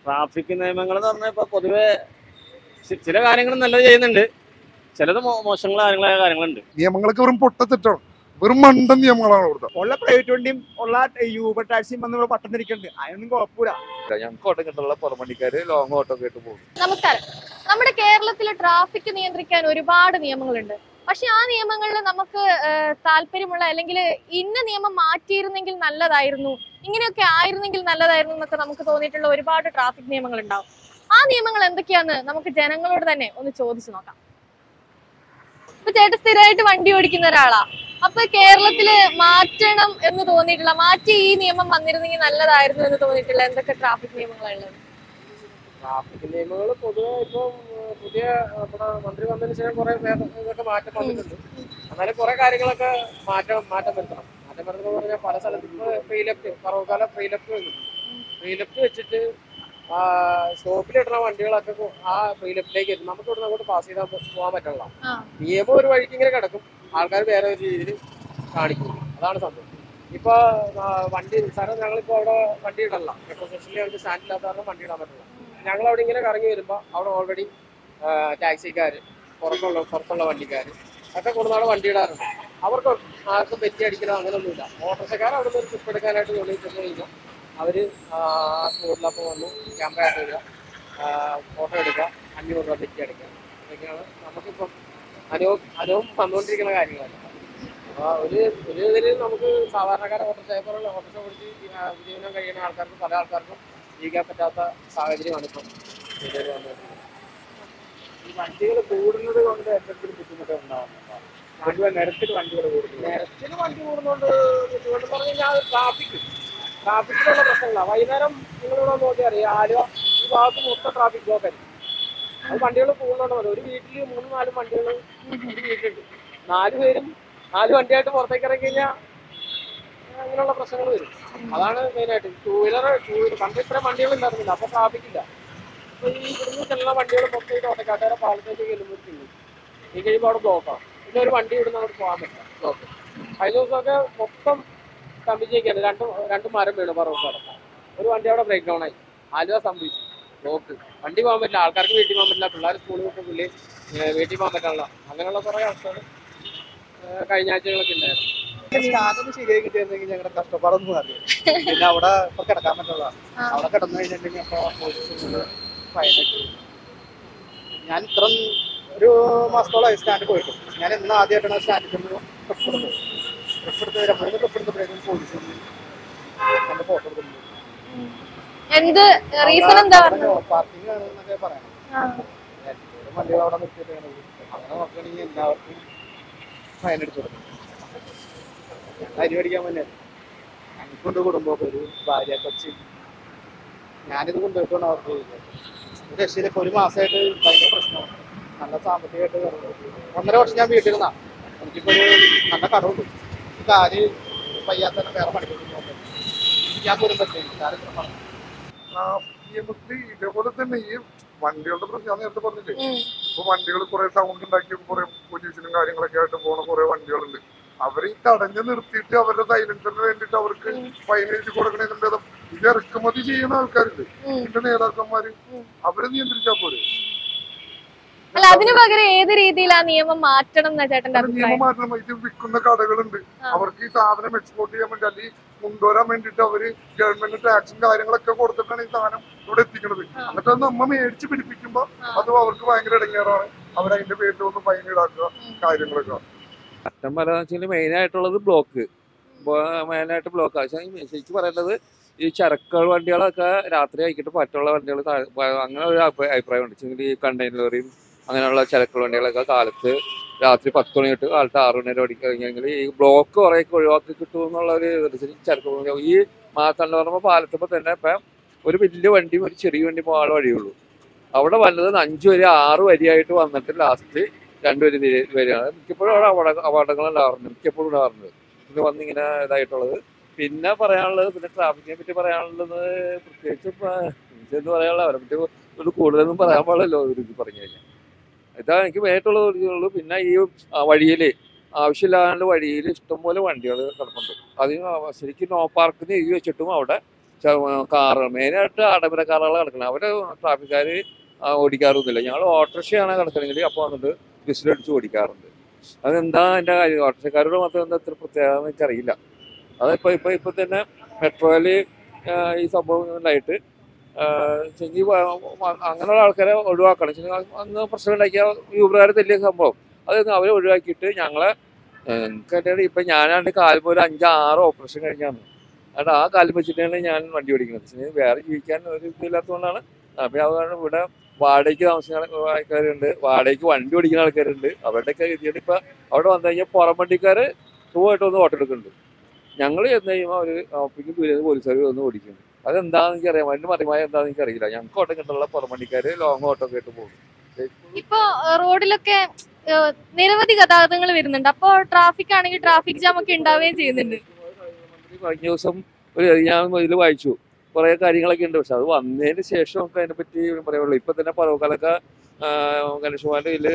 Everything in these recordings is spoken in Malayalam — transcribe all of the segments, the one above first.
ട്രാഫിക് നിയമങ്ങൾ എന്ന് പറഞ്ഞാൽ ഇപ്പൊ പൊതുവെ ചി- ചില കാര്യങ്ങൾ നല്ലത് ചെയ്യുന്നുണ്ട് ചിലത് മോ- മോശങ്ങളായ കാര്യങ്ങളായ കാര്യങ്ങളുണ്ട് നിയമങ്ങളൊക്കെ വെറും പൊട്ടത്തെറ്റാണ് വെറും മണ്ടൻ നിയമങ്ങളാണ് ഇവിടുത്തെ ഉള്ള പ്രൈവറ്റ് വണ്ടിയും ഉള്ള യൂബർ ടാക്സിയും വന്ന് ഇവിടെ പട്ടം തിരിക്കുന്നുണ്ട് അതിനൊന്നും കുഴപ്പമില്ല ഞങ്ങൾക്ക് ഓട്ടം കിട്ടുള്ള പുറമണ്ടിക്കാര് ലോങ് ഓട്ടോ കേട്ട് പോകും നമസ്കാരം നമ്മുടെ കേരളത്തിൽ ട്രാഫിക് നിയന്ത്രിക്കാൻ ഒരുപാട് നിയമങ്ങളുണ്ട് പക്ഷെ ആ നിയമങ്ങളിൽ നമുക്ക് ഏഹ്, താല്പര്യമുള്ള അല്ലെങ്കിൽ ഇന്ന നിയമം മാറ്റിയിരുന്നെങ്കിൽ നല്ലതായിരുന്നു ഇങ്ങനെയൊക്കെ ആയിരുന്നെങ്കിൽ നല്ലതായിരുന്നു എന്നൊക്കെ നമുക്ക് തോന്നിയിട്ടുള്ള ഒരുപാട് ട്രാഫിക് നിയമങ്ങൾ ഉണ്ടാവും ആ നിയമങ്ങൾ എന്തൊക്കെയാന്ന് നമുക്ക് ജനങ്ങളോട് തന്നെ ഒന്ന് ചോദിച്ചു നോക്കാം ഇപ്പൊ ചേട്ടൻ സ്ഥിരമായിട്ട് വണ്ടി ഓടിക്കുന്ന ഒരാളാ അപ്പൊ കേരളത്തില് മാറ്റണം എന്ന് തോന്നിയിട്ടുള്ള മാറ്റി ഈ നിയമം വന്നിരുന്നെങ്കിൽ നല്ലതായിരുന്നു എന്ന് തോന്നിയിട്ടുള്ള എന്തൊക്കെ ട്രാഫിക് നിയമങ്ങളാണ് ഉള്ളത് ട്രാഫിക് നിയമങ്ങൾ പൊതുവെ ഇപ്പം ഏഹ്, പുതിയ നമ്മുടെ മന്ത്രി വന്നതിന് ശേഷം കുറെ ഇതൊക്കെ മാറ്റം വന്നിട്ടുണ്ട് എന്നാലും കുറെ കാര്യങ്ങളൊക്കെ മാറ്റം മാറ്റം വരുത്തണം മാറ്റം വരുത്തണം എന്ന് പറഞ്ഞാൽ പല സ്ഥലത്തും ഇപ്പൊ ഫ്രീ ലെഫ്റ്റ് പറവക്കാലം ഫ്രീ ലെഫ്റ്റ് ഫ്രീ ലെഫ്റ്റ് വെച്ചിട്ട് സ്റ്റോപ്പിൽ ഇടുന്ന വണ്ടികളൊക്കെ കൊ- ആ ഫ്രീ ലെഫ്റ്റിലേക്ക് എത്തും നമുക്ക് ഇവിടെ അങ്ങോട്ട് പാസ് ചെയ്താൽ പോകാൻ പറ്റില്ല ആ. നിയമം ഒരു വഴിക്ക് ഇങ്ങനെ കിടക്കും ആൾക്കാർ വേറെ ഒരു രീതിയിൽ കാണിക്കും അതാണ് സംഭവം ഇപ്പൊ ആ, വണ്ടി സാറേ ഞങ്ങളിപ്പോ അവിടെ വണ്ടി ഇടല്ല മെട്രോ സ്റ്റേഷനിൽ ഞങ്ങൾക്ക് സ്റ്റാൻഡ് ഇല്ലാത്ത കാരണം വണ്ടി ഇടാൻ പറ്റില്ല ഞങ്ങൾ അവിടെ ഇങ്ങനെ കറങ്ങി വരുമ്പോൾ അവിടെ ഓൾറെഡി ടാക്സിക്കാർ പുറത്തുള്ള പുറത്തുള്ള വണ്ടിക്കാർ ഒക്കെ കൊടുന്നാണ് വണ്ടി ഇടാറുണ്ട് അവർക്ക് ആർക്കും പെറ്റി അടിക്കലോ അങ്ങനെയൊന്നുമില്ല ഓട്ടോറിക്ഷക്കാർ അവിടെ നിന്ന് ഒരു ട്രിപ്പ് എടുക്കാനായിട്ട് വെളിയിൽ ചെന്ന് കഴിഞ്ഞാൽ അവർ ആ സ്പോട്ടിലപ്പോൾ വന്ന് ക്യാമറ ആയിട്ട് വരിക ഫോട്ടോ എടുക്കുക അഞ്ഞൂറ് രൂപ പെറ്റി അടിക്കുക ഇതൊക്കെയാണ് നമുക്കിപ്പം അനുഭവം അനുഭവം വന്നുകൊണ്ടിരിക്കുന്ന കാര്യങ്ങളല്ല അപ്പോൾ ഒരു ഒരു ഇതിൽ നമുക്ക് സാധാരണക്കാരെ ഓട്ടോറിക്ഷ ഓട്ടോറിക്ഷ ഓടിച്ച് ജീവനം കഴിയുന്ന ആൾക്കാർക്ക് പല ആൾക്കാർക്കും ജീവിക്കാൻ പറ്റാത്ത സാഹചര്യമാണ് ഇപ്പം നിലവിൽ വന്നുകൊണ്ടിരിക്കുന്നത് ഈ വണ്ടികൾ കൂടുന്നത് കൊണ്ട് എന്തെങ്കിലും ബുദ്ധിമുട്ട് ഉണ്ടാവുന്നുണ്ടോ വണ്ടി നിരത്തിൽ വണ്ടികൾ കൂടുന്നത് നിരത്തിൽ വണ്ടി കൂടുന്നതുകൊണ്ട് ബുദ്ധിമുട്ട് പറഞ്ഞു കഴിഞ്ഞാൽ ട്രാഫിക് ട്രാഫിക്കിലുള്ള പ്രശ്നങ്ങളാണ് വൈകുന്നേരം നിങ്ങളിവിടെ നോക്കിയാൽ അറിയാം ആലുവ ഈ ഭാഗത്ത് മൊത്തം ട്രാഫിക് ബ്ലോക്ക് ആയിരിക്കും അത് വണ്ടികൾ കൂടുന്നതുകൊണ്ട് മതി ഒരു വീട്ടിൽ മൂന്നും നാലും വണ്ടികൾ ഒരു വീട്ടിലുണ്ട് നാല് പേരും നാല് വണ്ടിയായിട്ട് പുറത്തേക്ക് ഇറങ്ങി കഴിഞ്ഞാൽ അങ്ങനെയുള്ള പ്രശ്നങ്ങൾ വരും അതാണ് മെയിനായിട്ട് ടൂ വീലർ ടൂ വീലർ പണ്ട് ഇത്രയും വണ്ടികൾ ഉണ്ടായിരുന്നില്ല അപ്പോൾ ട്രാഫിക് ഇല്ല അപ്പോൾ ഈ ഇവിടുന്ന് ചെല്ലുന്ന വണ്ടികൾ മൊത്തം ഈ തോട്ടക്കാട്ടുകാരെ പാലത്തേക്ക് ചെല്ലുമ്പോഴത്തേക്കും ഈ കഴിയുമ്പോൾ അവിടെ ബ്ലോക്കാണ് പിന്നെ ഒരു വണ്ടി ഇവിടുന്ന് അവിടെ പോകാൻ പറ്റില്ല ബ്ലോക്ക് കഴിഞ്ഞ ദിവസമൊക്കെ മൊത്തം സ്തംഭിച്ചിരിക്കുകയാണ് രണ്ട് രണ്ട് മരം വീണ് പറവക്കാട് ഒരു വണ്ടി അവിടെ ബ്രേക്ക് ഡൗൺ ആയി ആലുവ സംഭവിച്ചു ബ്ലോക്ക് വണ്ടി പോകാൻ പറ്റില്ല ആൾക്കാർക്ക് വീട്ടിൽ പോകാൻ പറ്റില്ല പിള്ളേർ സ്കൂളിൽ വിട്ട് പുള്ളി വീട്ടിൽ പോകാൻ പറ്റില്ല അങ്ങനെയുള്ള കുറേ അവസ്ഥകൾ ഏഹ് കഴിഞ്ഞ ആഴ്ചകളൊക്കെ ഉണ്ടായിരുന്നു അതൊന്ന് ശരിയായി കിട്ടിയിരുന്നെങ്കിൽ ഞങ്ങളുടെ കഷ്ടപ്പാടൊന്നും അറിയാം പിന്നെ അവിടെ ഇപ്പൊ കിടക്കാൻ പറ്റുള്ള ആ. അവിടെ കിടന്നു കഴിഞ്ഞിട്ടുണ്ടെങ്കിൽ അപ്പൊ പോലീസ് ഫൈനിട്ട് ഞാൻ ഇത്ര ഒരു മാസത്തോളമായി സ്റ്റാൻഡ് പോയിട്ട് ഞാൻ ഇന്ന് ആദ്യമായിട്ടാണ് സ്റ്റാൻഡിൽ നിന്ന് ട്രിപ്പ് എടുത്തത് ട്രിപ്പ് എടുത്ത് വരാം മൂന്ന് ട്രിപ്പ് എടുത്തപ്പോഴേക്കും പോലീസ് എന്റെ ഫോട്ടോ എടുക്കുന്നു എന്ത് റീസൺ എന്താ പറഞ്ഞത് പാർക്കിംഗ് ആണ് എന്നൊക്കെ പറയണം ആ. വണ്ടികൾ അവിടെ നിർത്തിയിട്ടാണ് അങ്ങനെ നോക്കുകയാണെങ്കിൽ എല്ലാവർക്കും ഫൈൻ അടിച്ചു കൊടുക്കും അരി മേടിക്കാൻ തന്നെ എനിക്കുണ്ട് കുടുംബമൊക്കെ ഒരു ഭാര്യ കൊച്ചി ഞാനിത് കൊണ്ടുപോയിട്ടാണ് അവർക്ക് ചെയ്തത്. ഒരു രക്ഷയിലൊക്കെ ഒരു മാസമായിട്ട് ഭയങ്കര പ്രശ്നം നല്ല സാമ്പത്തികമായിട്ട് ഒന്നര വർഷം ഞാൻ വീട്ടിലിരുന്നാ എനിക്കിപ്പോ ഒരു നല്ല കടമുണ്ട് ഈ കാല് പയ്യാത്ത തന്നെ വേറെ പണിക്കൊന്നും പോകുന്നത് ഞാൻ പോലും പറ്റില്ല കാര്യം ഇത്ര പറഞ്ഞു നിയമത്തിൽ ഇതേപോലെ തന്നെ ഈ വണ്ടികളുടെ പ്രശ്നം ഞാൻ നേരത്തെ പറഞ്ഞില്ലേ ഉം. ഇപ്പൊ വണ്ടികൾ കുറെ സൗണ്ട് ഉണ്ടാക്കി കുറെ പൊല്യൂഷനും കാര്യങ്ങളൊക്കെ ആയിട്ട് പോണ കുറെ വണ്ടികളുണ്ട് അവർ ഈ തടഞ്ഞു നിർത്തിയിട്ട് അവരുടെ സൈലൻസറിന് വേണ്ടിയിട്ട് അവർക്ക് ഫൈൻ എഴുതി കൊടുക്കണേക്കും ഭേദം ഇത് ഇറക്കുമതി ചെയ്യുന്ന ആൾക്കാരുണ്ട് ഉം. ഇതിന്റെ നേതാക്കന്മാര് അവരെ നിയന്ത്രിച്ചാ പോരെ അല്ല അതിനു പകരം ഏത് രീതിയിൽ ആ നിയമം മാറ്റണം എന്നാ ചേട്ടന്റെ അത് നിയമം അഭിപ്രായം മാറ്റണം ഇത് വിൽക്കുന്ന കടകളുണ്ട് ആ. അവർക്ക് ഈ സാധനം എക്സ്പോർട്ട് ചെയ്യാൻ വേണ്ടി അല്ലെങ്കിൽ കൊണ്ടുവരാൻ വേണ്ടിയിട്ട് അവര് ഗവൺമെന്റ് ടാക്സും കാര്യങ്ങളൊക്കെ കൊടുത്തിട്ടാണ് ഈ സാധനം ഇവിടെ എത്തിക്കുന്നത് ആ. എന്നിട്ട് അത് നമ്മ മേടിച്ച് പിടിപ്പിക്കുമ്പോ ആ. അത് അവർക്ക് ഭയങ്കര ഇടങ്ങേറാണ് അവരതിന്റെ പേരിൽ ഒന്ന് ഫൈൻ ഈടാക്കുക കാര്യങ്ങളൊക്കെ മാറ്റം വരാന്ന് വെച്ചാൽ മെയിൻ ആയിട്ടുള്ളത് ബ്ലോക്ക് മെയിനായിട്ട് ബ്ലോക്ക് പക്ഷേ ശരിക്കും പറയേണ്ടത് ഈ ചരക്കുകൾ വണ്ടികളൊക്കെ രാത്രി ആയിക്കിട്ട് മറ്റുള്ള വണ്ടികൾ അങ്ങനെ ഒരു അഭി- അഭിപ്രായമുണ്ട് വെച്ചെങ്കിൽ ഈ കണ്ടെയ്നർ ലോറിയും അങ്ങനെയുള്ള ചരക്കുകൾ വണ്ടികളൊക്കെ കാലത്ത് രാത്രി പത്ത് മണി തൊട്ട് കാലത്ത് ആറ് മണി വരെ ഓടിക്കുക കഴിഞ്ഞെങ്കിൽ ഈ ബ്ലോക്ക് കുറേയൊക്കെ ഒഴിവാക്കി കിട്ടും എന്നുള്ള ഒരു ഇതനുസരിച്ച് ചരക്ക് വണ്ടി- ഈ മാത്തണ്ട പറയുമ്പോൾ പാലത്തുമ്പോൾ തന്നെ ഇപ്പം ഒരു വലിയ വണ്ടിയും ഒരു ചെറിയ വണ്ടി പോകാൻ വഴിയുള്ളൂ അവിടെ വന്നത് അഞ്ച് വരി ആറ് വരിയായിട്ട് വന്നിട്ട് ലാസ്റ്റ് രണ്ടുപേരും വരികയാണ് മിക്കപ്പോഴും അവിടെ അപകട അപകടങ്ങൾ ഉണ്ടാവാറുണ്ട് മിക്കപ്പോഴും ഉണ്ടാവാറുണ്ട് ഇത് വന്നിങ്ങനെ ഇതായിട്ടുള്ളത് പിന്നെ പറയാനുള്ളത് പിന്നെ ട്രാഫിക്കിനെ പറ്റി പറയാനുള്ളത് പ്രത്യേകിച്ച് ഇപ്പൊ എന്ന് പറയാനുള്ള അവരെ പറ്റി ഒരു കൂടുതലൊന്നും പറയാൻ പാടില്ലല്ലോ ഒരു ഇത് പറഞ്ഞു കഴിഞ്ഞാൽ ഇതാ എനിക്ക് മെയിനായിട്ടുള്ളത് ഉള്ളൂ പിന്നെ ഈ വഴിയിൽ ആവശ്യമില്ലാണ്ട് വഴിയിൽ ഇഷ്ടംപോലെ വണ്ടികൾ കിടപ്പുണ്ട് അതിന് ശരിക്കും നോ പാർക്കിന് എഴുതി വെച്ചിട്ടും അവിടെ കാറ് മെയിനായിട്ട് ആഡംബര കാറുകളാണ് കിടക്കുന്നത് അവര് ട്രാഫിക്കാർ ഓടിക്കാറൊന്നുമില്ല ഞങ്ങൾ ഓട്ടോറിക്ഷയാണ് കിടക്കണമെങ്കിൽ അപ്പോൾ വന്നിട്ട് വിസിലടിച്ച് ഓടിക്കാറുണ്ട് അതെന്താ എൻ്റെ കാര്യം ഓട്ടോറിക്ഷക്കാരോട് മാത്രം എന്താ ഇത്ര പ്രത്യേകത എന്ന് എനിക്കറിയില്ല അതിപ്പോൾ ഇപ്പോൾ ഇപ്പോൾ തന്നെ മെട്രോയിൽ ഈ സംഭവം ഉണ്ടായിട്ട് ചെങ്കി അങ്ങനെയുള്ള ആൾക്കാരെ ഒഴിവാക്കണം ചെങ്കി അന്ന് പ്രശ്നം ഉണ്ടാക്കിയ യൂബറുകാരെ തല്ലിയ സംഭവം അത് അവരെ ഒഴിവാക്കിയിട്ട് ഞങ്ങളെ എനിക്കെൻ്റെ ഇപ്പം ഞാനാണ്ട് കാലുമ്പോൾ ഒരു അഞ്ച് ആറ് ഓപ്പറേഷൻ കഴിഞ്ഞാണ് അതുകൊണ്ട് ആ കാലം വെച്ചിട്ടാണ് ഞാൻ വണ്ടി ഓടിക്കുന്നത് വെച്ചാൽ വേറെ ജീവിക്കാൻ ഒരു ഇതില്ലാത്തതുകൊണ്ടാണ് അപ്പം അതുകൊണ്ട് ഇവിടെ വാടകയ്ക്ക് താമസിക്കുന്ന ആൾക്കാരുണ്ട് വാടകയ്ക്ക് വണ്ടി ഓടിക്കുന്ന ആൾക്കാരുണ്ട് അവരുടെയൊക്കെ ഗതിയുടെ ഇപ്പം അവിടെ വന്നു കഴിഞ്ഞാൽ പുറം വണ്ടിക്കാർ സുഖമായിട്ട് വന്ന് ഓട്ടോ എടുക്കുന്നുണ്ട് ഞങ്ങൾ ചെന്ന് കഴിയുമ്പോൾ അവർ ഓപ്പിക്ക് ദൂരെ പോലീസുകാർ വന്ന് ഓടിക്കുന്നു അതെന്താണെന്ന് എനിക്കറിയാം അതിൻ്റെ മറിമായ എന്താണെന്ന് എനിക്കറിയില്ല ഞങ്ങൾക്ക് ഓട്ടം കിട്ടുള്ള പുറം വണ്ടിക്കാർ ലോങ് ഓട്ടോ ഒക്കെ ആയിട്ട് പോകും ഇപ്പൊ ഏഹ്, റോഡിലൊക്കെ ഏഹ്, നിരവധി ഗതാഗതങ്ങൾ വരുന്നുണ്ട് അപ്പൊ ട്രാഫിക് ആണെങ്കിൽ ട്രാഫിക് ജാം ഒക്കെ ഉണ്ടാവുകയും ചെയ്യുന്നുണ്ട് മന്ത്രി കഴിഞ്ഞ ദിവസം ഒരു ഞാൻ ഇതിൽ വായിച്ചു കുറേ കാര്യങ്ങളൊക്കെ ഉണ്ട് പക്ഷെ അത് വന്നതിന് ശേഷം നമുക്ക് അതിനെപ്പറ്റി പറയുള്ളൂ ഇപ്പൊ തന്നെ പറവക്കാലൊക്കെ ഗണേശകുമാരൻ്റെ ഇതിൽ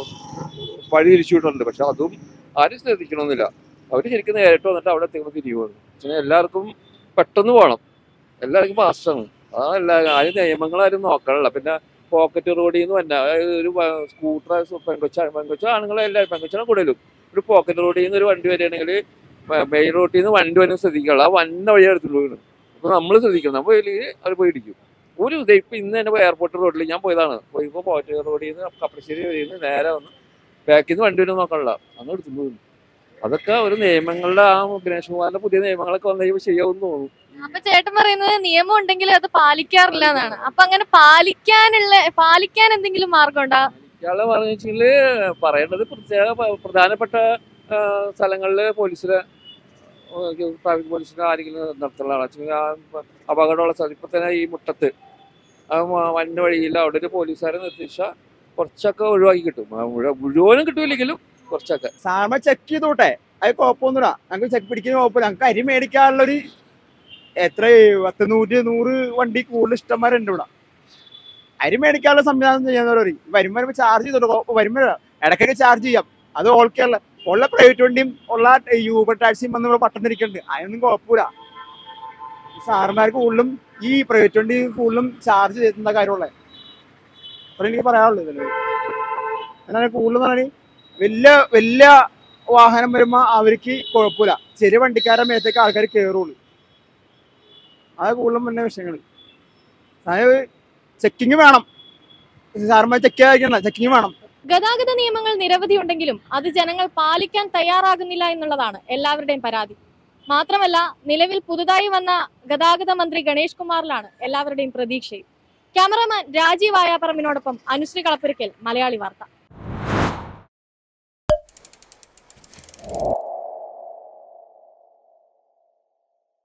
പഴി തിരിച്ചുവിട്ടുണ്ട് പക്ഷെ അതും ആരും ശ്രദ്ധിക്കണമെന്നില്ല അവർ ശരിക്കും നേരിട്ട് വന്നിട്ട് അവിടെ എത്തിക്കുമ്പോൾ തിരികെ പോകുന്നു പക്ഷേ എല്ലാവർക്കും പെട്ടെന്ന് പോകണം എല്ലാവർക്കും ഫാസ്റ്റാണ് ആ എല്ലാ ആരും നിയമങ്ങളാരും നോക്കാനില്ല പിന്നെ പോക്കറ്റ് റോഡിൽ നിന്ന് വന്ന അതായത് ഒരു സ്കൂട്ടർ പെങ്കൊച്ച പെങ്കൊച്ച ആണുങ്ങളെല്ലാവരും പെങ്കൊച്ചാണ് കൂടുതലും ഒരു പോക്കറ്റ് റോഡിൽ നിന്ന് ഒരു വണ്ടി വരികയാണെങ്കിൽ മെയിൻ റോഡിൽ നിന്ന് വണ്ടി വരുന്നത് ശ്രദ്ധിക്കാനുള്ള ആ വന്ന വഴി എടുത്തിട്ട് വീണ് അപ്പൊ നമ്മൾ ശ്രദ്ധിക്കണം നമ്മൾ അവർ പോയി ഇടിക്കും ഒരു ഇത് ഇപ്പൊ ഇന്ന് തന്നെ എയർപോർട്ട് റോഡിൽ ഞാൻ പോയതാണ് പോയപ്പോൾ പോക്കറ്റ് റോഡിൽ നിന്ന് കപ്പശ്ശേരി വഴിയിൽ നിന്ന് നേരെ വന്ന് ബാക്കിൽ നിന്ന് വണ്ടി വരുന്ന നോക്കാനുള്ള അന്ന് എടുത്തു വീണു അതൊക്കെ ഒരു നിയമങ്ങളുടെ ആ ഗണേഷ് കുമാറിന്റെ പുതിയ നിയമങ്ങളൊക്കെ വന്നു കഴിയുമ്പോൾ ശരിയാവും തോന്നുന്നു അപ്പൊ ചേട്ടൻ പറയുന്നത് നിയമം ഉണ്ടെങ്കിൽ അത് പാലിക്കാറില്ല എന്നാണ് അപ്പൊ അങ്ങനെ പാലിക്കാനുള്ള പാലിക്കാൻ എന്തെങ്കിലും മാർഗം ഉണ്ടോ ഇയാളെ പറഞ്ഞു വെച്ചെങ്കിൽ പറയേണ്ടത് പ്രത്യേക പ- പ്രധാനപ്പെട്ട സ്ഥലങ്ങളിൽ പോലീസിലെ ട്രാഫിക് പോലീസിനെ ആരെങ്കിലും നിർത്തുന്നതാണ് വെച്ചാൽ ആ അപകടമുള്ള സ്ഥലം ഇപ്പൊ തന്നെ ഈ മുട്ടത്ത് ആ മ- വന്ന വഴിയിൽ അവിടെ ഒരു പോലീസുകാരെ നിർത്തിച്ചാൽ കുറച്ചൊക്കെ ഒഴിവാക്കി കിട്ടും ആ മുഴ- മുഴുവനും കിട്ടൂലെങ്കിലും കുറച്ചൊക്കെ സാറിന് ചെക്ക് ചെയ്തോട്ടെ അത് കുഴപ്പമൊന്നുമില്ല ഞങ്ങൾക്ക് ചെക്ക് പിടിക്കുന്ന കുഴപ്പമില്ല ഞങ്ങൾക്ക് അരി മേടിക്കാനുള്ളൊരു എത്ര പത്ത് നൂറ് നൂറ് വണ്ടി കൂടുതൽ ഇഷ്ടംമാരുണ്ട് ഇവിടെ അരി മേടിക്കാനുള്ള സംവിധാനം ചെയ്യുന്നവർ വരുമ്പോൾ വരുമ്പോൾ ചാർജ് ചെയ്തോളൂ വരുമ്പോൾ ഇടയ്ക്കൊക്കെ ചാർജ് ചെയ്യാം അത് ഓൾക്കുള്ള ഉള്ള പ്രൈവറ്റ് വണ്ടിയും ഉള്ള യൂബർ ടാക്സിയും വന്ന് ഇവിടെ പട്ടം തിരിക്കുന്നുണ്ട് അതിനൊന്നും കുഴപ്പമില്ല സാറന്മാർക്ക് കൂടുതലും ഈ പ്രൈവറ്റ് വണ്ടി കൂടുതലും ചാർജ് ചെയ്യുന്ന കാര്യമുള്ളത് അത്ര എനിക്ക് പറയാനുള്ളത് ഇതില് എന്നാൽ കൂടുതലും പറഞ്ഞാൽ വലിയ വലിയ വാഹനം വരുമ്പോ അവർക്ക് കുഴപ്പമില്ല ചെറിയ വണ്ടിക്കാരുടെ മേത്തേക്ക് ആൾക്കാർ കയറുള്ളൂ അത് കൂടുതലും പിന്നെ വിഷയങ്ങൾ അതായത് ചെക്കിങ് വേണം സാറന്മാർ ചെക്ക് ചെയ്യാതിരിക്കണം ചെക്കിങ് വേണം ഗതാഗത നിയമങ്ങൾ നിരവധി ഉണ്ടെങ്കിലും അത് ജനങ്ങൾ പാലിക്കാൻ തയ്യാറാകുന്നില്ല എന്നുള്ളതാണ് എല്ലാവരുടെയും പരാതി മാത്രമല്ല നിലവിൽ പുതുതായി വന്ന ഗതാഗത മന്ത്രി ഗണേഷ് കുമാറിലാണ് എല്ലാവരുടെയും പ്രതീക്ഷയും ക്യാമറാമാൻ രാജീവ് ആയാപ്പറമ്പിനോടൊപ്പം അനുശ്രീ കളപ്പുരയ്ക്കൽ മലയാളി വാർത്ത